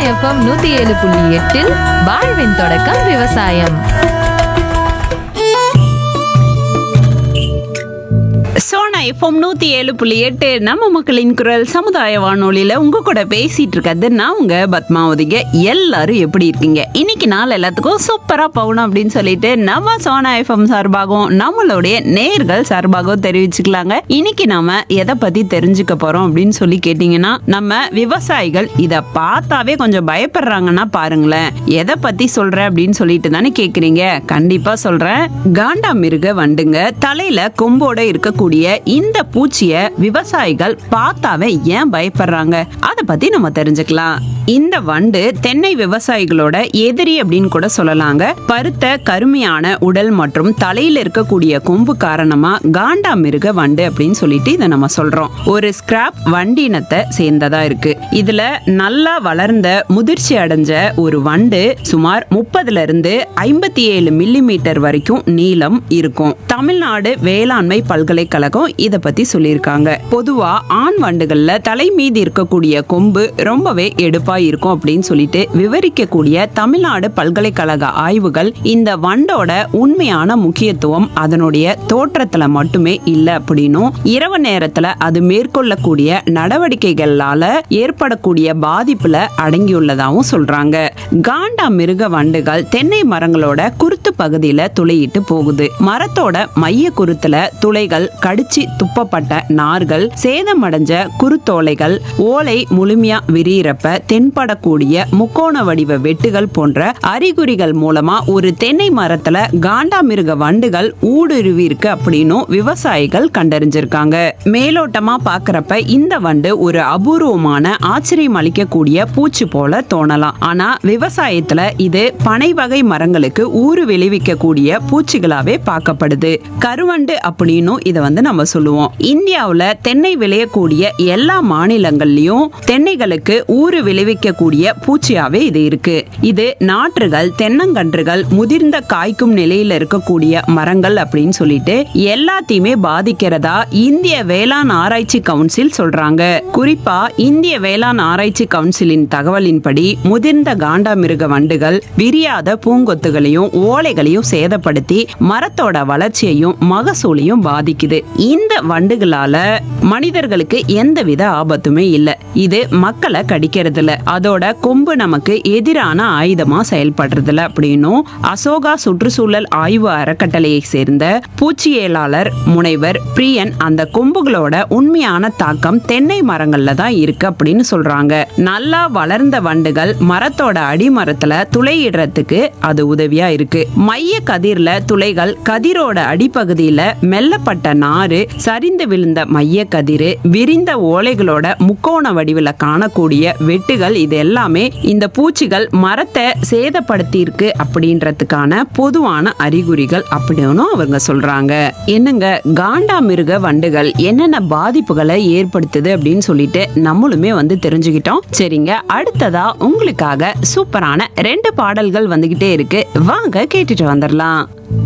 FM நூத்தி ஏழு புள்ளி எட்டில் வாழ்வின் தொடக்கம் விவசாயம் சோனா எஃப்எம் நூத்தி ஏழு புள்ளி எட்டு நம்ம மக்களின் குரல் சமுதாய வானொலியில உங்க கூட பேசிட்டு இருக்கிறது நான் உங்க பத்மாவதிங்க எல்லாரும் எப்படி இருக்கீங்க இன்னைக்கு நாள் எல்லாத்துக்கும் சூப்பரா போகணும் அப்படின்னு சொல்லிட்டு நம்ம சோனா எஃப்எம் சார்பாகவும் நம்மளுடைய நேர்கள் சார்பாகவும் தெரிவிச்சுக்கலாங்க இன்னைக்கு நாம எதை பத்தி தெரிஞ்சுக்க போறோம் அப்படின்னு சொல்லி கேட்டீங்கன்னா நம்ம விவசாயிகள் இத பார்த்தாவே கொஞ்சம் பயப்படுறாங்கன்னா பாருங்களேன் எதை பத்தி சொல்றேன் அப்படின்னு சொல்லிட்டு தானே கேக்குறீங்க கண்டிப்பா சொல்றேன் காண்டா மிருக வண்டுங்க தலையில கொம்போட இருக்கக்கூடிய இந்த பூச்சிய விவசாயிகள் பார்த்தாவே ஏன் பயப்படுறாங்க அத பத்தி நம்ம தெரிஞ்சுக்கலாம் இந்த வண்டு தென்னை விவசாயிகளோட எதிரி அப்படின்னு கூட சொல்லலாங்க பருத்த கருமையான உடல் மற்றும் தலையில இருக்கக்கூடிய கொம்பு காரணமா காண்டா மிருக வண்டு அப்படின்னு சொல்லிட்டு இதை நம்ம சொல்றோம் ஒரு ஸ்கிராப் வண்டினத்தை சேர்ந்ததா இருக்கு இதுல நல்லா வளர்ந்த முதிர்ச்சி அடைஞ்ச ஒரு வண்டு சுமார் முப்பதுல இருந்து ஐம்பத்தி ஏழு மில்லி மீட்டர் வரைக்கும் நீளம் இருக்கும் தமிழ்நாடு வேளாண்மை பல்கலைக்கழகம் இத பத்தி சொல்லியிருக்காங்க பொதுவா ஆண் வண்டுகள்ல தலை மீது இருக்கக்கூடிய கொம்பு ரொம்பவே எடுப்பா இருக்கும் அப்படின்னு சொல்லிட்டு விவரிக்கக்கூடிய தமிழ்நாடு பல்கலைக்கழக ஆய்வுகள் இந்த வண்டோட உண்மையான முக்கியத்துவம் அதனுடைய தோற்றத்துல மட்டுமே இல்ல அப்படின்னும் இரவு நேரத்துல அது மேற்கொள்ளக்கூடிய நடவடிக்கைகளால ஏற்படக்கூடிய பாதிப்புல அடங்கியுள்ளதாகவும் சொல்றாங்க காண்டா மிருக வண்டுகள் தென்னை மரங்களோட குருத்து பகுதியில துளையிட்டு போகுது மரத்தோட மைய குருத்துல துளைகள் கடிச்சு துப்பப்பட்ட நார்கள் சேதமடைஞ்ச குருத்தோலைகள் ஓலை முழுமையா விரியிறப்ப தென்படக்கூடிய முக்கோண வடிவ வெட்டுகள் போன்ற அறிகுறிகள் மூலமா ஒரு தென்னை மரத்துல காண்டாமிருக வண்டுகள் ஊடுருவி இருக்கு அப்படின்னும் விவசாயிகள் கண்டறிஞ்சிருக்காங்க மேலோட்டமா பாக்குறப்ப இந்த வண்டு ஒரு அபூர்வமான ஆச்சரியம் அளிக்கக்கூடிய பூச்சி போல தோணலாம் ஆனா விவசாயத்துல இது பனை வகை மரங்களுக்கு ஊறு விளைவிக்கக்கூடிய பூச்சிகளாவே பார்க்கப்படுது கருவண்டு அப்படின்னும் இதை வந்து நம்ம சொல்லுவோம் இந்தியாவுல தென்னை விளையக்கூடிய எல்லா மாநிலங்கள்லயும் தென்னைகளுக்கு ஊறு விளைவிக்கக்கூடிய பூச்சியாவே இது இருக்கு இது நாற்றுகள் தென்னங்கன்றுகள் முதிர்ந்த காய்க்கும் நிலையில இருக்கக்கூடிய மரங்கள் அப்படின்னு சொல்லிட்டு எல்லாத்தையுமே பாதிக்கிறதா இந்திய வேளாண் ஆராய்ச்சி கவுன்சில் சொல்றாங்க குறிப்பா இந்திய வேளாண் ஆராய்ச்சி கவுன்சிலின் தகவலின்படி முதிர்ந்த காண்டாமிருக வண்டுகள் விரியாத பூங்கொத்துகளையும் ஓலைகளையும் சேதப்படுத்தி மரத்தோட வளர்ச்சியையும் மகசூலையும் பாதிக்குது இந்த வண்டுகளால மனிதர்களுக்கு எந்தவித ஆபத்துமே இல்ல இது மக்களை கடிக்கிறது இல்ல அதோட கொம்பு நமக்கு எதிரான ஆயுதமா செயல்படுறதில்ல அப்படின்னும் அசோகா சுற்றுச்சூழல் ஆய்வு அறக்கட்டளையை சேர்ந்த பூச்சியியலாளர் முனைவர் பிரியன் அந்த கொம்புகளோட உண்மையான தாக்கம் தென்னை மரங்கள்ல தான் இருக்கு அப்படின்னு சொல்றாங்க நல்லா வளர்ந்த வண்டுகள் மரத்தோட அடிமரத்துல துளையிடுறதுக்கு அது உதவியா இருக்கு மைய கதிர்ல துளைகள் கதிரோட அடிப்பகுதியில மெல்லப்பட்ட நாறு சரிந்து விழுந்த மைய கதிரு விரிந்த ஓலைகளோட முக்கோண வடிவில் காணக்கூடிய வெட்டுகள் இது எல்லாமே இந்த பூச்சிகள் மரத்தை சேதப்படுத்தி இருக்கு அப்படின்றதுக்கான பொதுவான அறிகுறிகள் அப்படின்னு அவங்க சொல்றாங்க என்னங்க காண்டாமிருக வண்டுகள் என்னென்ன பாதிப்புகளை ஏற்படுத்துது அப்படின்னு சொல்லிட்டு நம்மளுமே வந்து தெரிஞ்சுக்கிட்டோம் சரிங்க அடுத்ததா உங்களுக்காக சூப்பரான ரெண்டு பாடல்கள் வந்துகிட்டே இருக்கு வாங்க கேட்டுட்டு வந்துடலாம்